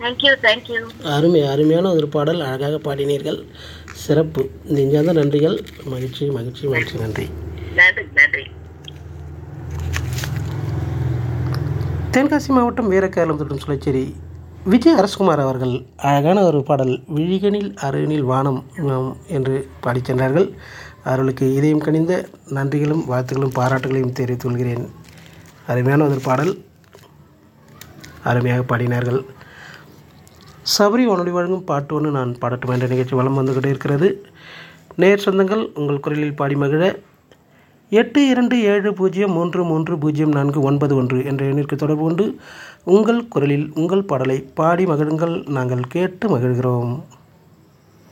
thank you thank you அருமை அருமையான ஒரு பாடல் அழகாக பாடினீர்கள் சிறப்பு நெஞ்சார்ந்த நன்றிகள் மகிழ்ச்சி மகிழ்ச்சி மகிழ்ச்சி நன்றி நன்றி நன்றி தென்காசி மாவட்டம் வீரக்கேரளம் தொட்டும் சுழச்சேரி விஜய் அரசகுமார் அவர்கள் அழகான ஒரு பாடல் விழிகனில் அருகினில் வானம் ஆம், என்று பாடிச் சென்றார்கள் அவர்களுக்கு இதயம் கனிந்த நன்றிகளும் வாழ்த்துக்களும் பாராட்டுகளையும் தெரிவித்துக் கொள்கிறேன் அருமையான ஒரு பாடல் அருமையாக பாடினார்கள் சபரி உன்னுடைய வழங்கும் பாட்டு ஒன்று நான் பாடட்டும் என்ற நிகழ்ச்சி வலம் வந்து கொண்டே இருக்கிறது நேர் சொந்தங்கள் உங்கள் குரலில் பாடி மகிழ எட்டு இரண்டு ஏழு பூஜ்ஜியம் மூன்று மூன்று பூஜ்ஜியம் நான்கு ஒன்பது ஒன்று என்ற எண்ணிற்கு தொடர்பு கொண்டு உங்கள் குரலில் உங்கள் பாடலை பாடி மகிழுங்கள் நாங்கள் கேட்டு மகிழ்கிறோம்